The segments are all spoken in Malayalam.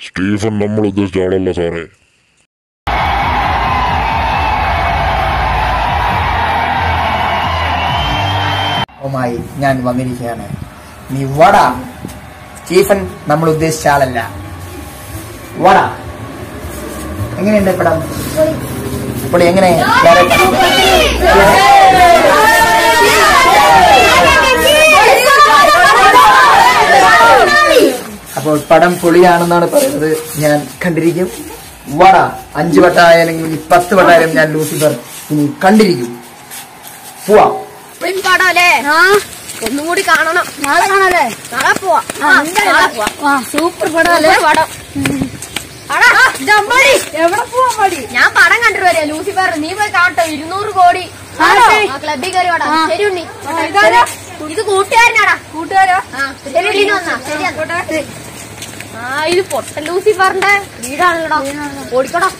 സ്റ്റീഫൻ നമ്മൾ ഉദ്ദേശിച്ച ആളല്ല സാറേ ഓമായി ഞാൻ വന്നിരിക്കുകയാണ് നീ വട സ്റ്റീഫൻ നമ്മൾ ഉദ്ദേശിച്ച ആളല്ല വട എങ്ങനെയുണ്ട് പടം ഇപ്പോൾ എങ്ങനെ അപ്പോൾ പടം പൊളിയാണെന്നാണ് പറയുന്നത് ഞാൻ കണ്ടിരിക്കും വട അഞ്ചു വട്ട ആയാലും ഇനി പത്ത് വട്ട ആയാലും ഞാൻ ലൂസിഫർ ഇനി കണ്ടിരിക്കും പോവാം പടം അല്ലേ ഒന്നും കൂടി കാണണം നാളെ കാണാല്ലേ നാളെ പോവാ നാളെ പോവാ സൂപ്പർ പടം അല്ലേ പടം എവിടെ പോവാൻ മടി ഞാൻ പടം കണ്ടിട്ട് വരാ ലൂസിഫർ നീ പോയി കാണട്ടോ ഇരുന്നൂറ് കോടി ക്ലബിൽ കയറി വാടാ ശരി ഉണ്ണി ഇത് കൂട്ടുകാരനാടാ കൂട്ടുകാരോ ശരി ഉണ്ണി വന്നാ ശരി എന്നാ. ആ ഇത് പൊട്ട ലൂസിഫറിന്റെ വീടാണല്ലോടാ ഓടിക്കടാ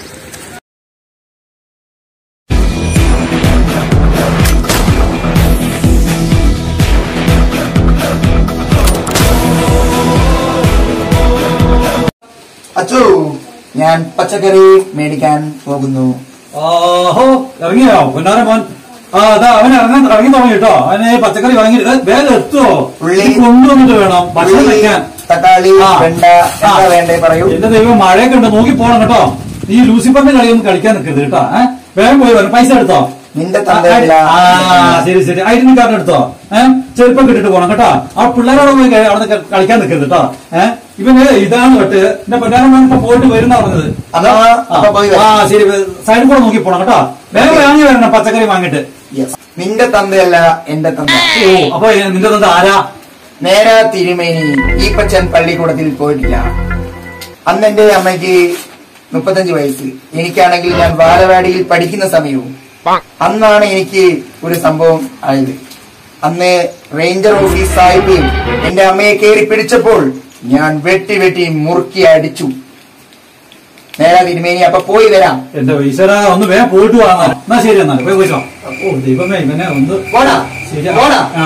അച്ചു ഞാൻ പച്ചക്കറി മേടിക്കാൻ പോകുന്നു ആഹോ ഇറങ്ങിയോ പൊന്നാര മോൻ ആ അതാ അവൻ ഇറങ്ങാൻ ഇറങ്ങി തുടങ്ങി കേട്ടോ അവന് പച്ചക്കറി വാങ്ങി ഇത് വേഗം എത്തുവോ ഉള്ളി. ഇത് കൊണ്ടുവന്നിട്ട് വേണം ഭക്ഷണം ഉള്ളി, വെക്കാൻ തക്കാളി ആ. വെണ്ട ആ. എന്താ വേണ്ടേ പറയൂ എന്റെ ദൈവം മഴയൊക്കെ ഉണ്ട് നോക്കി പോണം കേട്ടോ നീ ലൂസിഫറിന്റെ കളിയൊന്നും കളിക്കാൻ നിൽക്കരുത് കേട്ടോ ഏ? വേഗം പോയി വരും പൈസ എടുത്തോ നിന്റെ തന്തയല്ല ആ ശരി ശരി ഐഡന്റി കാർഡ് എടുത്തോ ഏഹ് ചെറുപ്പം കിട്ടിട്ട് പോണം കേട്ടോ ആ പിള്ളേരോട് പോയി കഴി- അവിടെ ക- കളിക്കാൻ നിൽക്കരുത് കേട്ടോ ഏഹ് ഇവന് ഇതാണ് കേട്ട് എന്റെ പൊന്നാരം ഇപ്പൊ പോയിട്ട് വരുന്ന പറഞ്ഞത് അതാ, അപ്പൊ പോയി ആ വരാം. ശരി സൈഡിൽ കൂടെ നോക്കി പോണം കേട്ടോ വേഗം വാങ്ങി വരണം പച്ചക്കറി വാങ്ങിട്ട് Yes. നിന്റെ തന്തയല്ല എന്റെ തന്ത ഓ അപ്പൊ നിന്റെ തന്റെ ആരാ നേരാ തിരുമേനി ഈപ്പച്ചൻ പള്ളിക്കൂടത്തിൽ പോയിട്ടില്ല അന്ന് എന്റെ അമ്മയ്ക്ക് മുപ്പത്തഞ്ച് വയസ്സ് എനിക്കാണെങ്കിൽ ഞാൻ ബാലവാടിയിൽ പഠിക്കുന്ന സമയവും അന്നാണ് എനിക്ക് ഒരു സംഭവം ആയത് അന്ന് റേഞ്ചർ ഓഫീസ് സാഹിബ് എന്റെ അമ്മയെ കയറി പിടിച്ചപ്പോൾ ഞാൻ വെട്ടി വെട്ടി മുറുക്കി അടിച്ചു നേരാ തിരുമേനി അപ്പൊ പോയി വരാം എന്റെ ഈശ്വര ഒന്ന് വേഗം പോയിട്ട് വാങ്ങാം എന്നാ ശരി എന്നാൽ പോയി പോയിക്കോ ഓ ദൈവമേ ഇവനെ ഒന്ന് പോടാ ശരി പോടാ ആ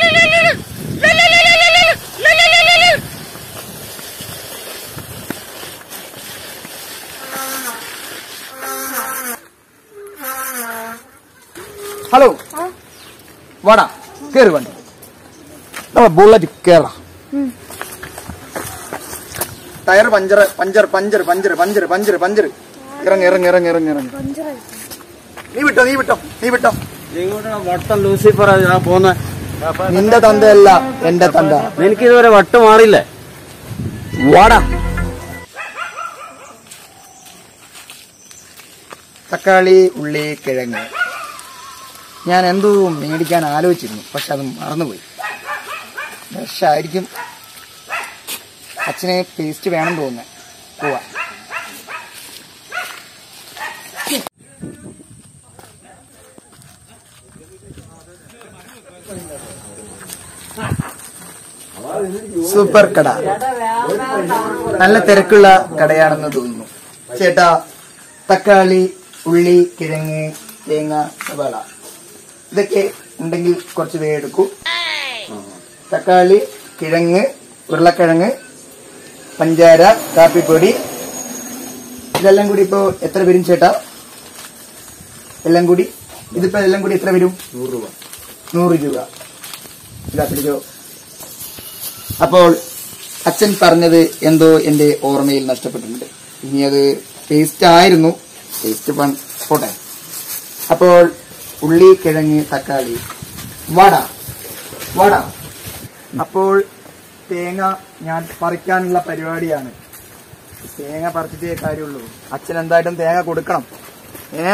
ഹലോ വാടാ കേറി വണ്ടി നമ്മ ബുള്ളറ്റ് കേറാ tyre puncture puncture puncture puncture puncture puncture puncture ഇറങ്ങി ഇറങ്ങി ഇറങ്ങി ഇറങ്ങി ഇറങ്ങി നീ വിട്ടോ നീ വിട്ടോ നീ വിട്ടോ വട്ടം ലൂസിഫർ പോന്ന നിന്റെ തന്തയല്ല എന്റെ തന്ത എനിക്കിതുവരെ വട്ട് മാറിയില്ലേ വാടാ തക്കാളി ഉള്ളി കിഴങ്ങ് ഞാൻ എന്തോ മേടിക്കാൻ ആലോചിച്ചിരുന്നു പക്ഷെ അത് മറന്നുപോയി വിഷായിരിക്കും അച്ഛനെ പേസ്റ്റ് വേണം തോന്നുന്നു പോവാ സൂപ്പർ കട നല്ല തിരക്കുള്ള കടയാണെന്ന് തോന്നുന്നു ചേട്ടാ തക്കാളി ഉള്ളി കിഴങ്ങ് തേങ്ങ സവാള ഇതൊക്കെ ഉണ്ടെങ്കിൽ കുറച്ച് വേഗം എടുക്കൂ തക്കാളി കിഴങ്ങ് ഉരുളക്കിഴങ്ങ് പഞ്ചാര കാപ്പിപ്പൊടി ഇതെല്ലാം കൂടി ഇപ്പോ എത്ര വരും ചേട്ടാ എല്ലാം കൂടി ഇതിപ്പോ എല്ലാം കൂടി എത്ര വരും നൂറ് രൂപ നൂറ് രൂപ ഇതാ പിടിച്ചോ അപ്പോൾ അച്ഛൻ പറഞ്ഞത് എന്തോ എന്റെ ഓർമ്മയിൽ നഷ്ടപ്പെട്ടിട്ടുണ്ട് ഇനി അത് ടേസ്റ്റ് ആയിരുന്നു ടേസ്റ്റ് പോട്ടെ അപ്പോൾ ഉള്ളി കിഴങ്ങ് തക്കാളി വട വട അപ്പോൾ തേങ്ങ ഞാൻ പറിക്കാനുള്ള പരിപാടിയാണ് തേങ്ങ പറിച്ചിട്ടേ കാര്യമുള്ളൂ അച്ഛൻ എന്തായിട്ടും തേങ്ങ കൊടുക്കണം ഏ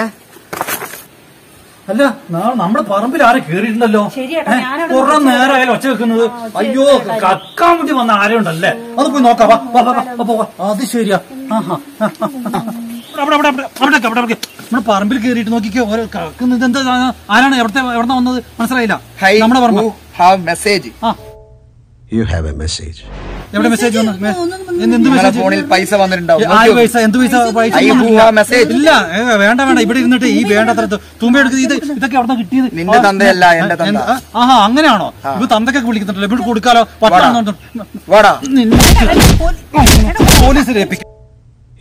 അല്ല നാ- നമ്മുടെ പറമ്പിൽ ആരെ കേറിയിട്ടുണ്ടല്ലോ കുറെ നേരമായാലും ഒച്ച വെക്കുന്നത് അയ്യോ കക്കാൻ വേണ്ടി വന്ന ആരുണ്ടല്ലേ അത് പോയി നോക്കാം വാ, വാ, വാ, വാ, വാ, വാ. അത് ശരിയാ ആഹാ. അവിടെ അവിടെ അവിടെ അവിടെ അവിടെ അവിടെ നമ്മുടെ പറമ്പിൽ കേറിയിട്ട് നോക്കിക്കോ ഓരോ കക്കുന്നത് എന്താ ആരാണ് എവിടത്തെ എവിടെ വന്നത് മനസ്സിലായില്ല ഹൈ നമ്മുടെ പറമ്പ് ഹാവ് മെസ്സേജ് ആ You have a message. എവിടെ മെസ്സേജ് വന്നു മെ- എന്ത് എന്ത് നിങ്ങളുടെ മെസ്സേജ് ഫോണിൽ പൈസ വന്നിട്ടുണ്ടാവും ആര് നോക്കിയോ? പൈസ എന്ത് പൈസ പൈസ I ഒന്നും who ഇല്ല. have message. ഇല്ല ഏ, വേണ്ട വേണ്ട ഇവിടെ ഇരുന്നിട്ട് ഈ വേണ്ടത്ര തുമ്പ എടുക്കുന്നത് ഇത് ഇതൊക്കെ അവിടെ കിട്ടിയത് നിന്റെ ആ, തന്തയല്ല, എന്റെ തന്ത. എന്ത്? ആ, ആഹാ അങ്ങനെയാണോ ഇപ്പൊ തന്തക്കൊക്കെ വിളിക്കുന്നുണ്ടല്ലോ ഇവിടെ കൊടുക്കാലോ പട്ടാണെന്ന് വാടാ പോലീസിൽ ഏൽപ്പിക്കും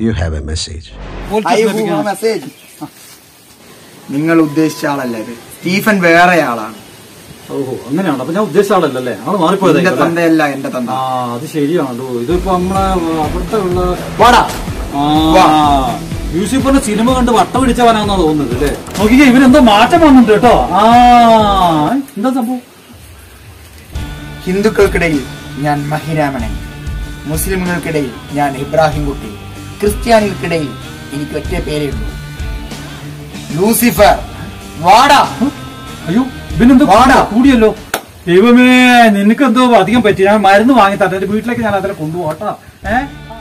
You have a message. I who message നിങ്ങൾ ഉദ്ദേശിച്ച ആളല്ല ഇത് സ്റ്റീഫൻ വേറെ ആളാണ് ഓഹോ അങ്ങനെയാണ് അപ്പൊ ഞാൻ ഉദ്ദേശിച്ച ആളല്ലേ ആള് എന്റെ മാറിപ്പോയതായിരിക്കും അല്ലേ? തന്തയല്ല എന്റെ തന്ത ആ അത് ശരിയാണല്ലോ ഇതിപ്പോ നമ്മളെ അവിടുത്തെ ഉള്ള വാടാ ആ, വാ. ലൂസിഫറിന്റെ സിനിമ കണ്ട് വട്ടം പിടിച്ചവനാന്നാ തോന്നുന്നത് അല്ലേ നോക്കിക്കേ ഇവനെന്തോ മാറ്റം വന്നിട്ടുണ്ട് കേട്ടോ ആ എന്താ സംഭവം ഹിന്ദുക്കൾക്കിടയിൽ ഞാൻ മഹിരാമണൻ മുസ്ലിമുകൾക്കിടയിൽ ഞാൻ ഇബ്രാഹിം കുട്ടി ക്രിസ്ത്യാനികൾക്കിടയിൽ എനിക്ക് ഒറ്റ പേരേ ഉള്ളൂ ലൂസിഫർ വാടാ അയ്യോ ഇവനെന്തോ വാടാ. കൂടിയല്ലോ ദൈവമേ നിനക്ക് എന്തോ അധികം പറ്റി ഞാൻ മരുന്ന് വാങ്ങി തന്നെ എന്റെ വീട്ടിലേക്ക് ഞാൻ അതിനെ കൊണ്ടുപോകട്ടോ ഏ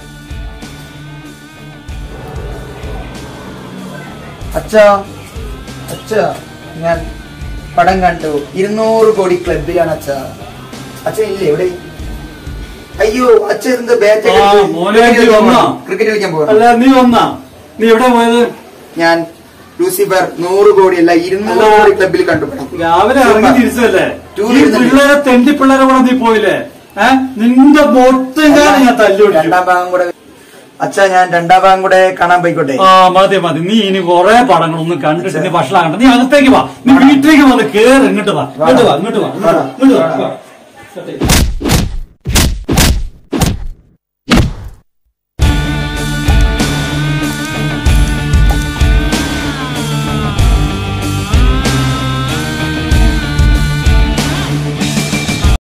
അച്ഛാ അച്ഛാ ഞാൻ പടം കണ്ടു ഇരുന്നൂറ് കോടി ക്ലബിലാണ് അച്ഛാ അച്ഛൻ ഇല്ലേ എവിടെ അയ്യോ അച്ഛൻ എന്ത് ബാറ്റ് ആ, മോനെ, നീ വന്നോ? ക്രിക്കറ്റ് കളിക്കാൻ പോകാം അല്ല നീ വന്നാ നീ എവിടെ പോയത് ഞാൻ ലൂസിഫർ നൂറ് കോടി അല്ല ഇരുന്നൂറ് അല്ല. കോടി ക്ലബിൽ കണ്ടു പടം രാവിലെ ഇറങ്ങി തിരിച്ചല്ലേ ടൂർ ഈ ഇരുന്നിട്ട്. പിള്ളേരെ തെണ്ടി പിള്ളേരെ കൂടെ നീ പോയില്ലേ ഏ നിന്റെ മൊത്തം കാലം ഞാൻ തല്ലുപിടിക്കും രണ്ടാം ഭാഗം കൂടെ അച്ഛാ ഞാൻ രണ്ടാം ഭാഗം കൂടെ കാണാൻ പോയിക്കോട്ടെ ആ മതി മതി നീ ഇനി കൊറേ പടങ്ങളൊന്നും കണ്ടിട്ട് നീ ഭക്ഷണം കണ്ട നീ അകത്തേക്ക് വാ നീ വീട്ടിലേക്ക് വന്ന് കേറ് ഇങ്ങോട്ട് വാ ഇങ്ങോട്ട് വാ ഇങ്ങോട്ട് വാ ഇങ്ങോട്ട് വാ, ഇങ്ങോട്ട് വാ, വാ.